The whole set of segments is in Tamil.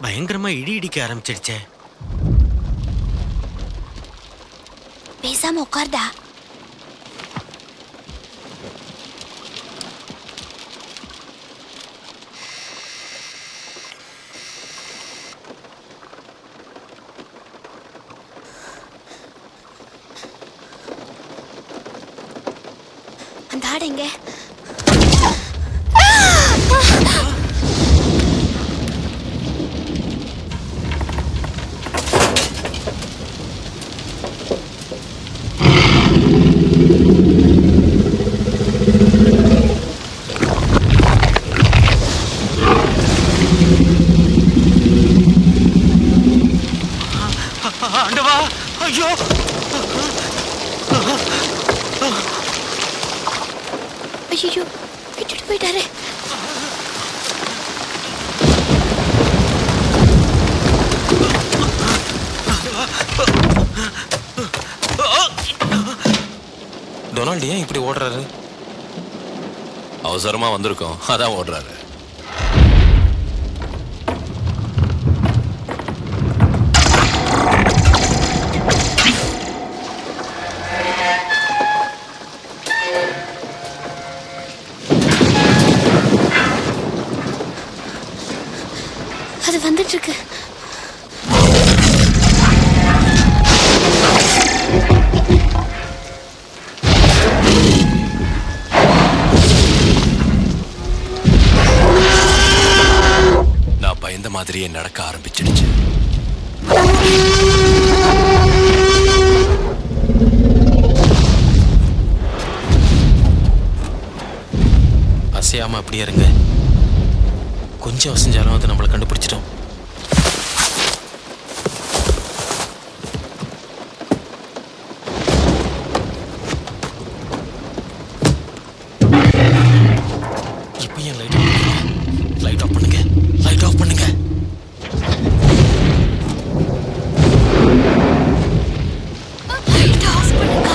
பயங்கரமா இடி இடிக்க ஆரம்பிச்சிடுச்சே பேசாம உட்கார்டா அந்த ஆடு எங்க ஆண்டவா ஐயோ ஐயோ விட்டுட்டு போயிட்டாரு டொனால்டு ஏன் இப்படி ஓடுறாரு அவசரமா வந்திருக்கோம் அதான் ஓடுறாரு அது வந்துட்டு இருக்கு நான் பயந்த மாதிரியே நடக்க ஆரம்பிச்சிடுச்சு அசையாம அப்படியே இருங்க கொஞ்சம் அசைஞ்சாலும் அது நம்மளை கண்டுபிடிச்சிட்டோம் இப்போ ஏன் லைட் லைட் ஆஃப் பண்ணுங்க லைட் ஆஃப் பண்ணுங்க லைட் ஆஃப் பண்ணுக்கா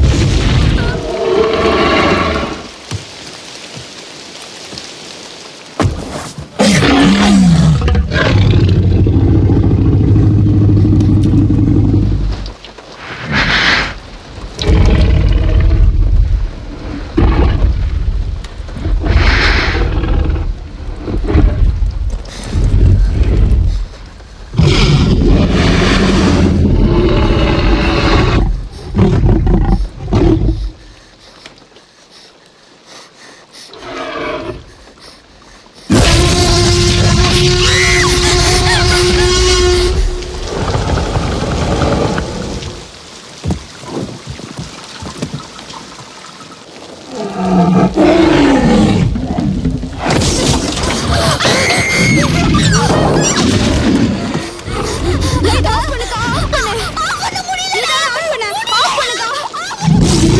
லைட் ஆஃப் பண்ணுக்கா ஆஃப் பண்ணு ஆஃப் பண்ண முடியல ஆஃப் பண்ணு ஆஃப் பண்ணுக்கா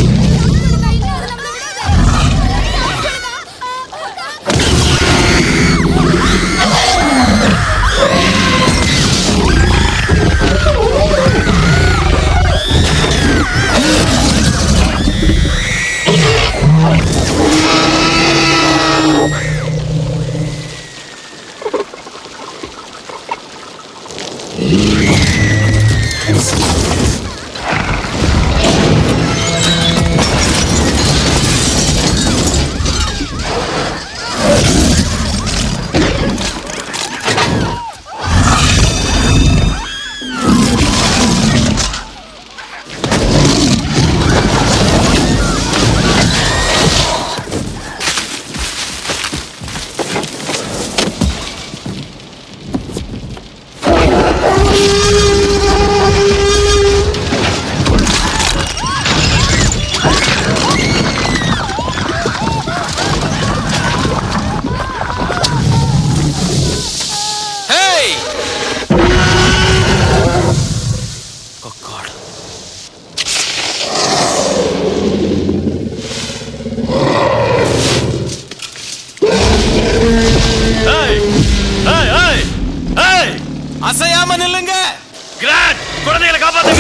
Hey! Oh God. ஏய் ஏய் ஏய் ஏய் அசையாம நில்லுங்க கிராண்ட் குழந்தைகளை காப்பாத்துங்க